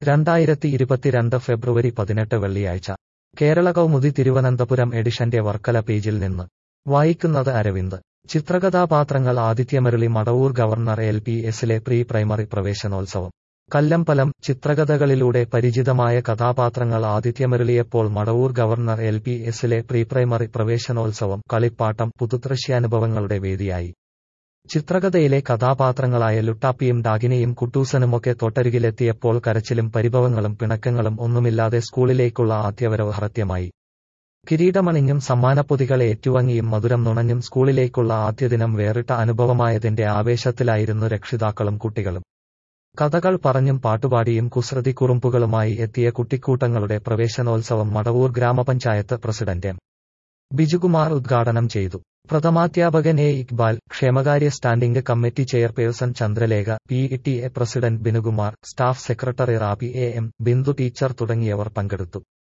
രണ്ടായിരത്തി ഇരുപത്തിരണ്ട് ഫെബ്രുവരി പതിനെട്ട് വെള്ളിയാഴ്ച കേരള കൗമുദി തിരുവനന്തപുരം എഡിഷന്റെ വർക്കല പേജിൽ നിന്ന് വായിക്കുന്നത് അരവിന്ദ് ചിത്രകഥാപാത്രങ്ങൾ ആദിത്യമരുളി മടവൂർ ഗവർണർ എൽ പി എസിലെ പ്രീ പ്രൈമറി പ്രവേശനോത്സവം കല്ലമ്പലം ചിത്രകഥകളിലൂടെ പരിചിതമായ കഥാപാത്രങ്ങൾ ആദിത്യമരുളിയപ്പോൾ മടവൂർ ഗവർണർ എൽ പി എസിലെ പ്രീ പ്രൈമറി പ്രവേശനോത്സവം കളിപ്പാട്ടം പുതുദൃശ്യാനുഭവങ്ങളുടെ വേദിയായി ചിത്രകഥയിലെ കഥാപാത്രങ്ങളായ ലുട്ടാപ്പിയും ഡാഗിനിയും കുട്ടൂസനുമൊക്കെ തൊട്ടരികിലെത്തിയപ്പോൾ കരച്ചിലും പരിഭവങ്ങളും പിണക്കങ്ങളും ഒന്നുമില്ലാതെ സ്കൂളിലേക്കുള്ള ആദ്യവരവ് ഹൃത്യമായി കിരീടമണിഞ്ഞും സമ്മാനപ്പൊതികൾ ഏറ്റുവാങ്ങിയും മധുരം നുണഞ്ഞും സ്കൂളിലേക്കുള്ള ആദ്യദിനം വേറിട്ട അനുഭവമായതിന്റെ ആവേശത്തിലായിരുന്നു രക്ഷിതാക്കളും കുട്ടികളും കഥകൾ പറഞ്ഞും പാട്ടുപാടിയും കുസൃതി കുറുമ്പുകളുമായി എത്തിയ കുട്ടിക്കൂട്ടങ്ങളുടെ പ്രവേശനോത്സവം മടവൂർ ഗ്രാമപഞ്ചായത്ത് പ്രസിഡന്റ് എം ബിജുകുമാർ ഉദ്ഘാടനം ചെയ്തു പ്രഥമാധ്യാപകൻ എ ഇക്ബാൽ ക്ഷേമകാര്യ standing committee chairperson Chandralekha P T A president Binukumar staff secretary Rabi A M Bindu teacher തുടങ്ങിയവർ പങ്കെടുത്തു